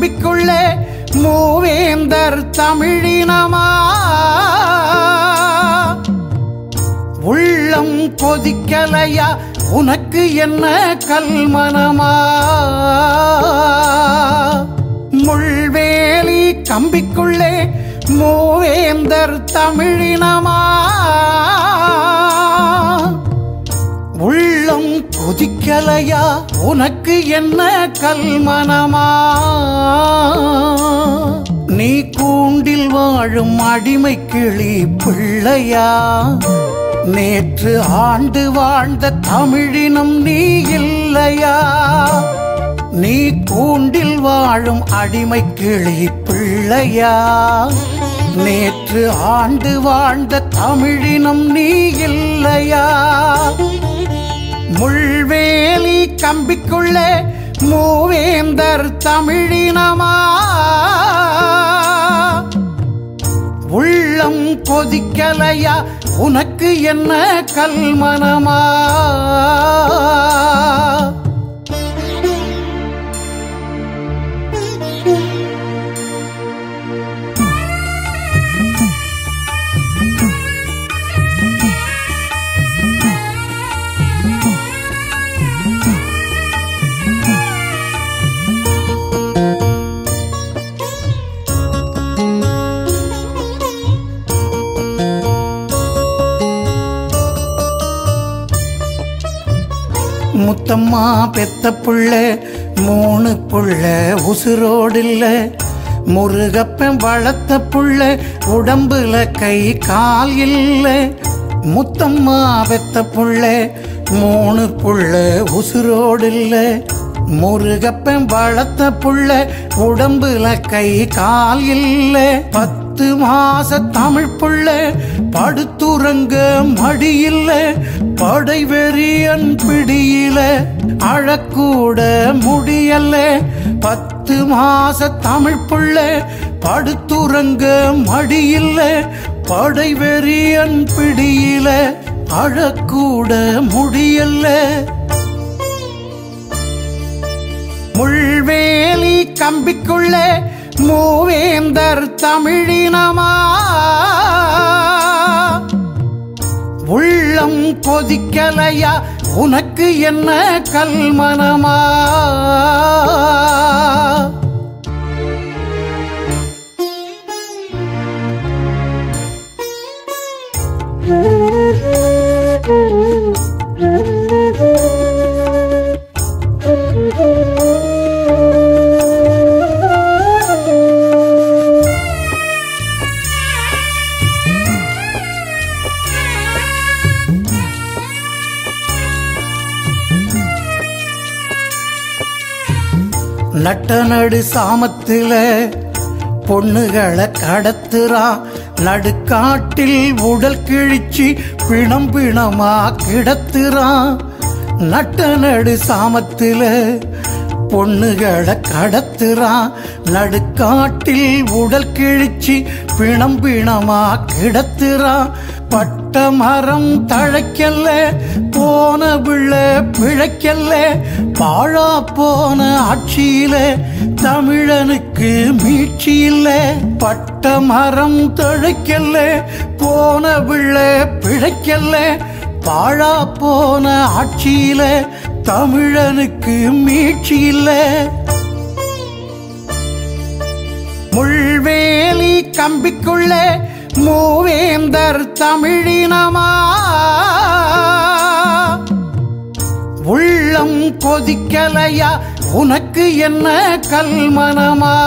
கம்பிக்குள்ளே மூவேந்தர் தமிழினமா உள்ளம் கொதிக்கலையா உனக்கு என்ன கல்மனமா முள்வேலி கம்பிக்குள்ளே மூவேந்தர் தமிழினமா உள்ளம் கொதிக்கலையா உனக்கு என்ன கல்மனமா நீ கூண்டில் வாழும் அடிமை கிளி பிள்ளையா நேற்று ஆண்டு வாழ்ந்த தமிழினம் நீ இல்லையா நீ கூண்டில் வாழும் அடிமை கிளி பிள்ளையா நேற்று ஆண்டு வாழ்ந்த தமிழினம் நீ இல்லையா முள்வேலி கம்பிக்குள்ளே மூவேந்தர் தமிழினமா உள்ளம் கொதிக்கலையா உனக்கு என்ன கல்மனமா முத்தம்மா பெத்த புள்ள மூணு புள்ள உசுரோடு இல்ல முருகப்பன் வளர்த்த புள்ள உடம்புல கை கால் இல்ல முத்தம்மா பெத்த புள்ள மூணு புள்ள உசுரோடு இல்ல முருகப்பன் வளர்த்த புள்ள உடம்புல கை கால் இல்ல பத்து மாச தமிழ் புள்ள படுத்துறங்க மடியில்ல படை வெறியன் பிடியில அழக்கூட முடியல பத்து மாச தமிழ் புள்ள படுத்துறங்க மடியில்ல படை வெறியன் பிடியில அழக்கூட முடியல முள்வேலி கம்பிக்குள்ளே மூவேந்தர் தமிழினமா உள்ளம் கொதிக்கலையா உனக்கு என்ன கல்மனமா நட்ட நடு சாமத்தில பொண்ணுகளை கடத்துறான் நடுக்காட்டில் உடல் கிழிச்சு பிணம் பிணமா கிடத்துறான் நட்ட நடு சாமத்தில பொண்ணுகளை கடத்துறான் நடுக்காட்டில் உடல் கிழிச்சு பிணம் பிணமா கிடத்துறான் பட்ட மரம் தழைக்கல்ல போன பிள்ளை பிழைக்கல்ல பாழா போன ஆட்சியில தமிழனுக்கு மீட்சி இல்ல பட்ட மரம் தழைக்கல்ல போன பிள்ளை பிழைக்கல்ல பாழா போன ஆட்சியில தமிழனுக்கு மீட்சி இல்ல முள்வேலி கம்பிக்குள்ளே மூவேந்தர் தமிழினமா உள்ளம் கொதிக்கலையா உனக்கு என்ன கல்மனமா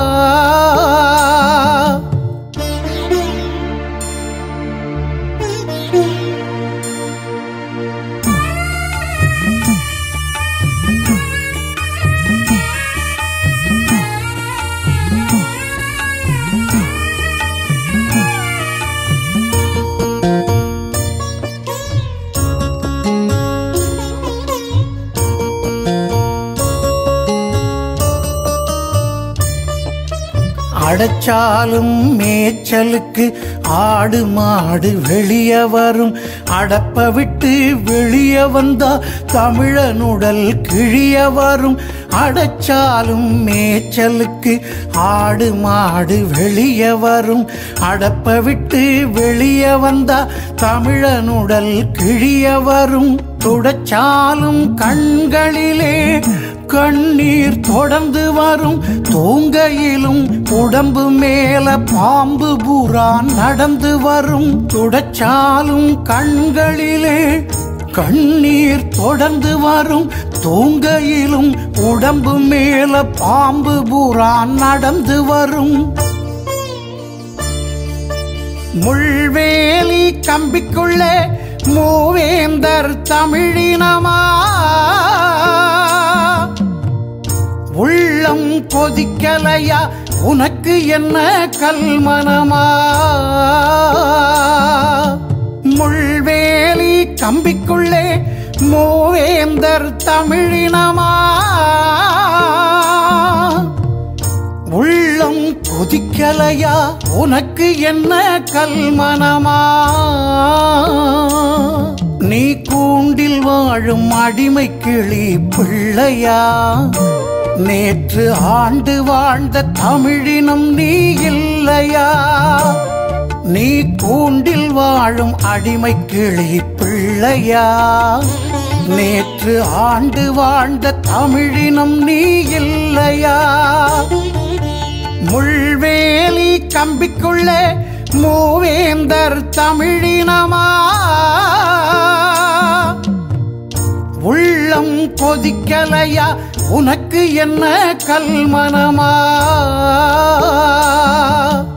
அடைச்சாலும் மேய்ச்சலுக்கு ஆடு மாடு வெளியே வரும் அடப்ப விட்டு வெளியே வந்தா தமிழனுடல் கிழிய வரும் அடைச்சாலும் மேய்ச்சலுக்கு ஆடு மாடு வெளியே வரும் அடப்ப விட்டு வெளியே வந்தா தமிழனுடல் கிழிய வரும் துடைச்சாலும் கண்களிலே கண்ணீர் தொடர்ந்து வரும் தூங்கையிலும் உடம்பு மேல பாம்பு பூரா நடந்து வரும் துடைச்சாலும் கண்களிலே கண்ணீர் தொடர்ந்து வரும் தூங்கையிலும் உடம்பு மேல பாம்பு பூரா நடந்து வரும் முள்வேலி கம்பிக்குள்ளே மூவேந்தர் தமிழினமா உள்ளம் கொதிக்கலையா உனக்கு என்ன கல்மனமா முள்வேலி கம்பிக்குள்ளே மூவேந்தர் தமிழினமா உள்ளம் கொதிக்கலையா உனக்கு என்ன கல்மனமா நீ கூண்டில் வாழும் அடிமை கிளி பிள்ளையா நேற்று ஆண்டு வாழ்ந்த தமிழினம் நீ இல்லையா நீ கூண்டில் வாழும் அடிமை கிளி பிள்ளையா நேற்று ஆண்டு வாழ்ந்த தமிழினம் நீ இல்லையா முள்வேலி கம்பிக்குள்ளே மூவேந்தர் தமிழினமா உள்ளம் கொதிக்கலையா உனக்கு என்ன கல்மனமா